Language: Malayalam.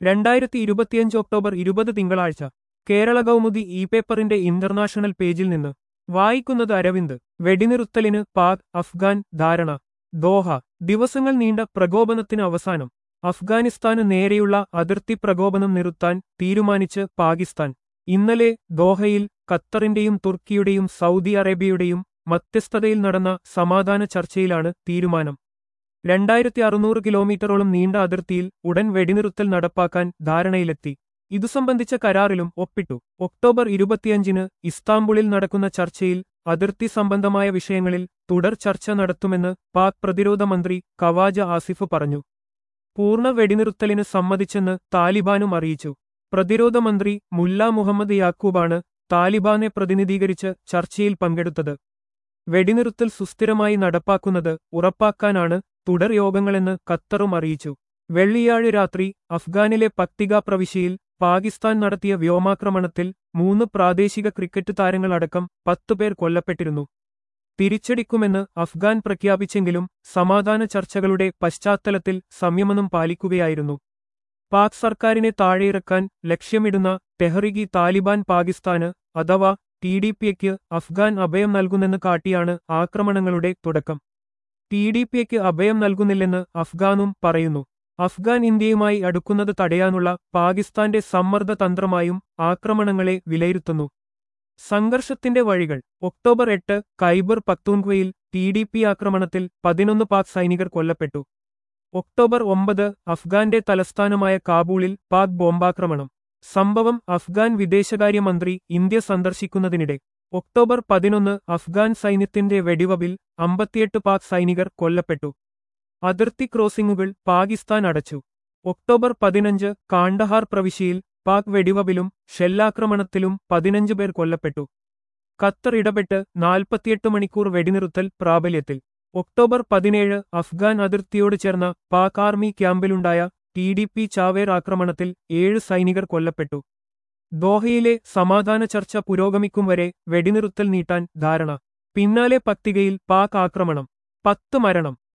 രണ്ടായിരത്തി ഇരുപത്തിയഞ്ച് ഒക്ടോബർ ഇരുപത് തിങ്കളാഴ്ച കേരള കൗമുദി ഇ പേപ്പറിന്റെ ഇന്റർനാഷണൽ പേജിൽ നിന്ന് വായിക്കുന്നത് അരവിന്ദ് വെടിനിറുത്തലിന് പാക് അഫ്ഗാൻ ധാരണ ദോഹ ദിവസങ്ങൾ നീണ്ട പ്രകോപനത്തിന് അവസാനം അഫ്ഗാനിസ്ഥാന് നേരെയുള്ള അതിർത്തി പ്രകോപനം നിർത്താൻ തീരുമാനിച്ച് പാകിസ്ഥാൻ ഇന്നലെ ദോഹയിൽ ഖത്തറിന്റെയും തുർക്കിയുടെയും സൗദി അറേബ്യയുടെയും മധ്യസ്ഥതയിൽ നടന്ന സമാധാന ചർച്ചയിലാണ് തീരുമാനം രണ്ടായിരത്തി അറുന്നൂറ് കിലോമീറ്ററോളം നീണ്ട അതിർത്തിയിൽ ഉടൻ വെടിനിറുത്തൽ നടപ്പാക്കാൻ ധാരണയിലെത്തി ഇതു സംബന്ധിച്ച കരാറിലും ഒപ്പിട്ടു ഒക്ടോബർ ഇരുപത്തിയഞ്ചിന് ഇസ്താംബുളിൽ നടക്കുന്ന ചർച്ചയിൽ അതിർത്തി സംബന്ധമായ വിഷയങ്ങളിൽ തുടർ ചർച്ച നടത്തുമെന്ന് പാക് പ്രതിരോധ മന്ത്രി കവാജ ആസിഫ് പറഞ്ഞു പൂർണ്ണ വെടിനിറുത്തലിന് സമ്മതിച്ചെന്ന് താലിബാനും അറിയിച്ചു പ്രതിരോധ മന്ത്രി മുല്ല മുഹമ്മദ് യാക്കൂബാണ് താലിബാനെ പ്രതിനിധീകരിച്ച് ചർച്ചയിൽ പങ്കെടുത്തത് വെടിനിറുത്തൽ സുസ്ഥിരമായി നടപ്പാക്കുന്നത് ഉറപ്പാക്കാനാണ് തുടർ യോഗങ്ങളെന്ന് ഖത്തറും അറിയിച്ചു വെള്ളിയാഴ് രാത്രി അഫ്ഗാനിലെ പക്തിക പ്രവിശ്യയിൽ പാകിസ്ഥാൻ നടത്തിയ വ്യോമാക്രമണത്തിൽ മൂന്ന് പ്രാദേശിക ക്രിക്കറ്റ് താരങ്ങളടക്കം പത്തുപേർ കൊല്ലപ്പെട്ടിരുന്നു തിരിച്ചടിക്കുമെന്ന് അഫ്ഗാൻ പ്രഖ്യാപിച്ചെങ്കിലും സമാധാന ചർച്ചകളുടെ പശ്ചാത്തലത്തിൽ സംയമനം പാലിക്കുകയായിരുന്നു പാക് സർക്കാരിനെ താഴെയിറക്കാൻ ലക്ഷ്യമിടുന്ന തെഹ്റിഗി താലിബാൻ പാകിസ്ഥാന് അഥവാ ടി ഡി പിക്ക് അഫ്ഗാൻ അഭയം നൽകുന്നെന്ന് കാട്ടിയാണ് ആക്രമണങ്ങളുടെ തുടക്കം ടി ഡി പിക്ക് അഭയം നൽകുന്നില്ലെന്ന് അഫ്ഗാനും പറയുന്നു അഫ്ഗാൻ ഇന്ത്യയുമായി അടുക്കുന്നത് തടയാനുള്ള പാകിസ്ഥാന്റെ സമ്മർദ്ദ തന്ത്രമായും ആക്രമണങ്ങളെ വിലയിരുത്തുന്നു സംഘർഷത്തിന്റെ വഴികൾ ഒക്ടോബർ എട്ട് കൈബർ പക്തൂൺഖ്വയിൽ ടി ഡി പി ആക്രമണത്തിൽ പതിനൊന്ന് പാക് സൈനികർ കൊല്ലപ്പെട്ടു ഒക്ടോബർ ഒമ്പത് അഫ്ഗാന്റെ തലസ്ഥാനമായ കാബൂളിൽ പാക് ബോംബാക്രമണം സംഭവം അഫ്ഗാൻ വിദേശകാര്യമന്ത്രി ഇന്ത്യ സന്ദർശിക്കുന്നതിനിടെ ഒക്ടോബർ പതിനൊന്ന് അഫ്ഗാൻ സൈന്യത്തിന്റെ വെടിവവിൽ അമ്പത്തിയെട്ട് പാക് സൈനികർ കൊല്ലപ്പെട്ടു അതിർത്തി ക്രോസിംഗുകൾ പാകിസ്ഥാൻ അടച്ചു ഒക്ടോബർ പതിനഞ്ച് കാണ്ഡഹാർ പ്രവിശ്യയിൽ പാക് വെടിവവിലും ഷെല്ലാക്രമണത്തിലും പതിനഞ്ച് പേർ കൊല്ലപ്പെട്ടു ഖത്തർ ഇടപെട്ട് നാൽപ്പത്തിയെട്ട് മണിക്കൂർ വെടിനിറുത്തൽ പ്രാബല്യത്തിൽ ഒക്ടോബർ പതിനേഴ് അഫ്ഗാൻ അതിർത്തിയോട് ചേർന്ന പാക് ആർമി ക്യാമ്പിലുണ്ടായ ടി ഡി പി ചാവേർ ആക്രമണത്തിൽ ഏഴ് സൈനികർ കൊല്ലപ്പെട്ടു ദോഹയിലെ സമാധാന ചർച്ച പുരോഗമിക്കും വരെ വെടിനിറുത്തൽ നീട്ടാൻ ധാരണ പിന്നാലെ പക്തികയിൽ പാക് ആക്രമണം പത്ത് മരണം